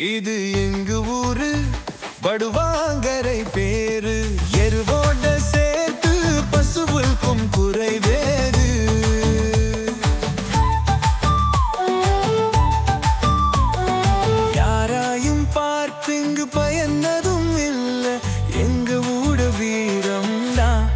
இது எங்க ஊரு படுவாங்கரை பேரு எருவோட சேர்த்து பசுவுக்கும் குறைவேறு யாராயும் பார்த்து இங்கு பயனதும் இல்ல எங்க ஊட வீரம் தான்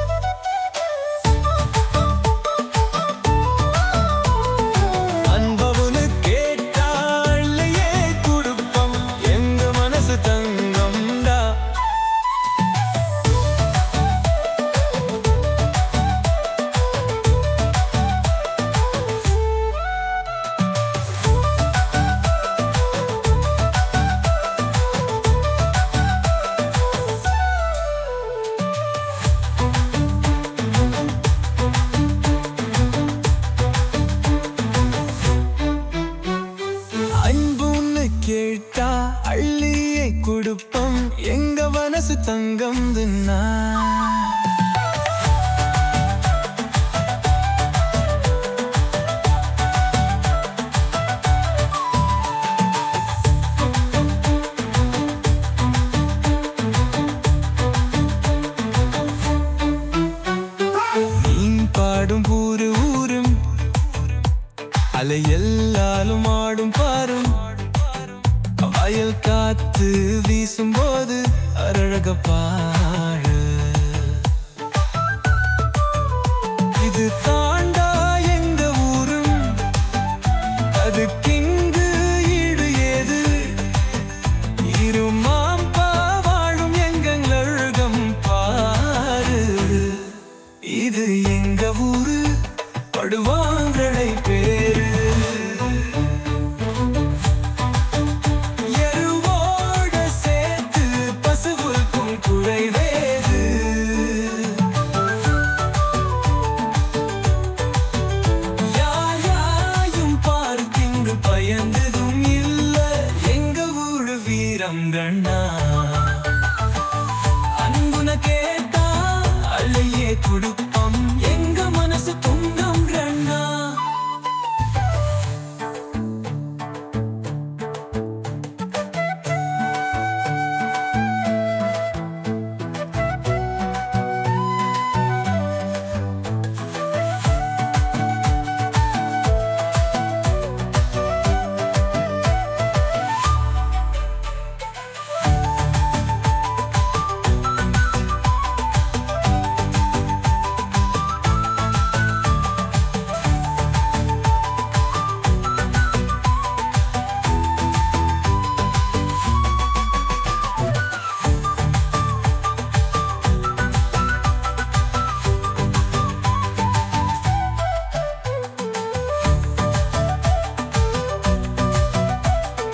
அன்பவனு கேட்டாள்லையே குடுப்பம் எங்க மனசு தங்கம்டா அன்புன்னு கேட்டா அள்ளியை கொடுப்பம் எங்க மனசு தங்கம் தின்னா மீன் பாடும் ஊரு ஊரும் அலை எல்லாலும் ஆடும் பாரும் வயல் காத்து வீசும் போது அழக பாழ இது தாண்டா எங்க ஊரும் அதுக்கிங்கு ஈடு ஏது இருமாம்பா வாழும் எங்கள் அழகம் பாரு இது எங்க ஊரு படுவாங்கடை பேரு எருவோட சேர்த்து பசுவுக்கும் குறைவேது யாராயும் பார்க்கிங்கு பயந்ததும் இல்ல எங்க ஊரு வீரம் கண்ணா அன்புன கேட்டா அள்ளையே கொடுப்ப